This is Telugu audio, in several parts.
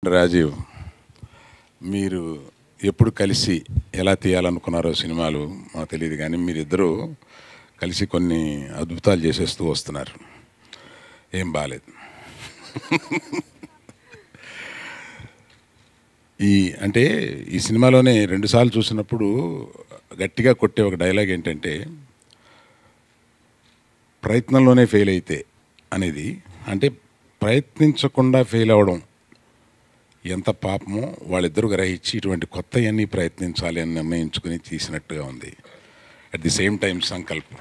రాజీవ్ మీరు ఎప్పుడు కలిసి ఎలా తీయాలనుకున్నారో సినిమాలు మాకు తెలియదు కానీ మీరిద్దరూ కలిసి కొన్ని అద్భుతాలు చేసేస్తూ వస్తున్నారు ఏం బాగాలేదు ఈ అంటే ఈ సినిమాలోనే రెండుసార్లు చూసినప్పుడు గట్టిగా కొట్టే ఒక డైలాగ్ ఏంటంటే ప్రయత్నంలోనే ఫెయిల్ అయితే అనేది అంటే ప్రయత్నించకుండా ఫెయిల్ అవ్వడం ఎంత పాపమో వాళ్ళిద్దరూ గ్రహించి ఇటువంటి కొత్తవన్నీ ప్రయత్నించాలి అని నిర్ణయించుకుని తీసినట్టుగా ఉంది అట్ ది సేమ్ టైం సంకల్పం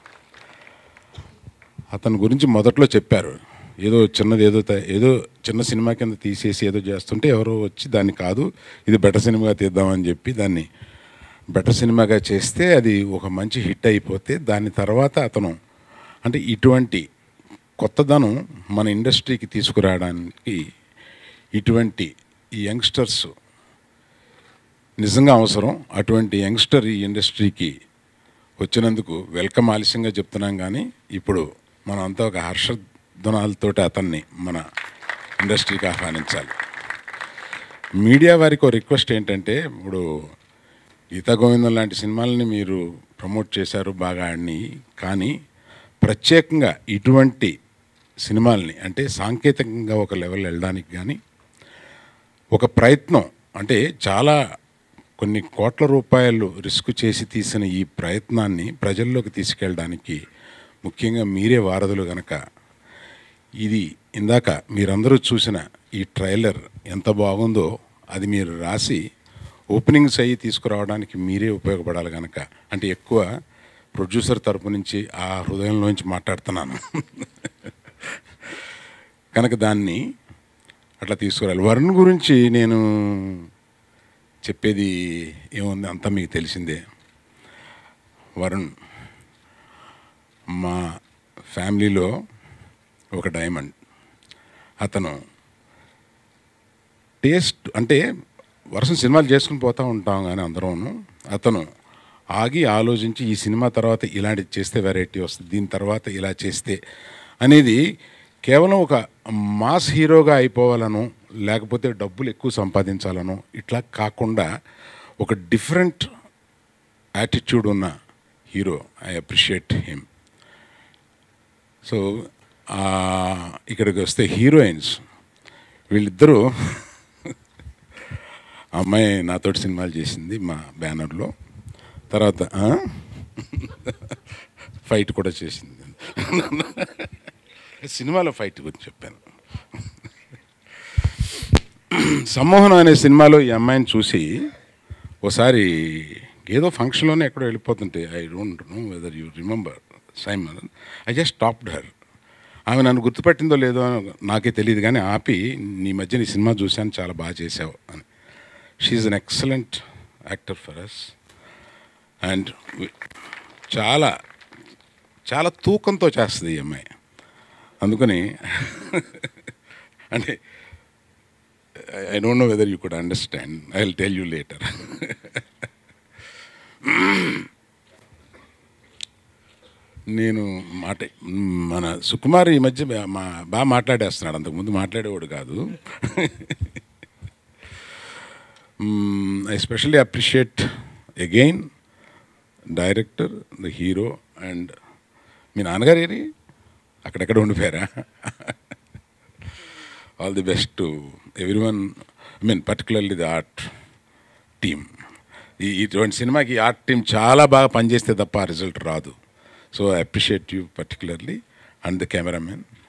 అతని గురించి మొదట్లో చెప్పారు ఏదో చిన్నది ఏదో త- ఏదో చిన్న సినిమా కింద తీసేసి ఏదో చేస్తుంటే ఎవరో వచ్చి దాన్ని కాదు ఇది బెటర్ సినిమాగా తీద్దామని చెప్పి దాన్ని బెటర్ సినిమాగా చేస్తే అది ఒక మంచి హిట్ అయిపోతే దాని తర్వాత అతను అంటే ఇటువంటి కొత్తదనం మన ఇండస్ట్రీకి తీసుకురావడానికి ఇటువంటి ఈ యంగ్స్టర్స్ నిజంగా అవసరం అటువంటి యంగ్స్టర్ ఈ ఇండస్ట్రీకి వచ్చినందుకు వెల్కమ్ ఆలస్యంగా చెప్తున్నాం కానీ ఇప్పుడు మనం అంతా ఒక హర్షధ్వనాలతోటి అతన్ని మన ఇండస్ట్రీకి ఆహ్వానించాలి మీడియా వారికి ఒక రిక్వెస్ట్ ఏంటంటే ఇప్పుడు గీతా గోవిందం లాంటి సినిమాలని మీరు ప్రమోట్ చేశారు బాగా ఆడిని కానీ ప్రత్యేకంగా ఇటువంటి సినిమాల్ని అంటే సాంకేతికంగా ఒక లెవెల్ వెళ్ళడానికి కానీ ఒక ప్రయత్నం అంటే చాలా కొన్ని కోట్ల రూపాయలు రిస్క్ చేసి తీసిన ఈ ప్రయత్నాన్ని ప్రజల్లోకి తీసుకెళ్ళడానికి ముఖ్యంగా మీరే వారధులు గనక ఇది ఇందాక మీరందరూ చూసిన ఈ ట్రైలర్ ఎంత బాగుందో అది మీరు రాసి ఓపెనింగ్స్ అయ్యి తీసుకురావడానికి మీరే ఉపయోగపడాలి కనుక అంటే ఎక్కువ ప్రొడ్యూసర్ తరపు నుంచి ఆ హృదయంలోంచి మాట్లాడుతున్నాను కనుక దాన్ని అట్లా తీసుకురాలి వరుణ్ గురించి నేను చెప్పేది ఏముంది అంతా మీకు తెలిసిందే వరుణ్ మా ఫ్యామిలీలో ఒక డైమండ్ అతను టేస్ట్ అంటే వర్షం సినిమాలు చేసుకుని పోతూ ఉంటాం కానీ అందరం అతను ఆగి ఆలోచించి ఈ సినిమా తర్వాత ఇలాంటిది చేస్తే వెరైటీ వస్తుంది దీని తర్వాత ఇలా చేస్తే అనేది కేవలం ఒక మాస్ హీరోగా అయిపోవాలను లేకపోతే డబ్బులు ఎక్కువ సంపాదించాలను ఇట్లా కాకుండా ఒక డిఫరెంట్ యాటిట్యూడ్ ఉన్న hero I appreciate him so ఆ, ఇక్కడికి వస్తే హీరోయిన్స్ వీళ్ళిద్దరూ అమ్మాయి నాతోటి సినిమాలు చేసింది మా బ్యానర్లో తర్వాత ఆ? ఫైట్ కూడా చేసింది సినిమాలో ఫైట్ గురించి చెప్పాను సమ్మోహనం అనే సినిమాలో ఈ అమ్మాయిని చూసి ఒకసారి ఏదో ఫంక్షన్లోనే ఎక్కడో వెళ్ళిపోతుంటే I don't know whether you remember Simon I just tapped her ఆమె నన్ను గుర్తుపట్టిందో లేదో నాకే తెలియదు కానీ ఆపి నీ మధ్య నీ సినిమా చూశాను చాలా బాగా చేసావు అని she an excellent actor for us and చాలా చాలా తూకంతో చేస్తుంది ఈ అమ్మాయి అందుకని అంటే I don't know whether you could understand I will tell you later నేను మాట మన సుకుమార్ ఈ మధ్య బా- మా బాగా మాట్లాడేస్తున్నాడు అంతకుముందు మాట్లాడేవాడు కాదు I specially appreciate again director the hero and మీ నాన్నగారు ఏరి అక్కడెక్కడ ఉండిపోయారా all the best to everyone I mean particularly the art team ఈ ఇటువంటి సినిమాకి ఈ ఆర్ట్ టీం చాలా బాగా పనిచేస్తే తప్ప ఆ రిజల్ట్ రాదు so I appreciate you particularly and the cameraman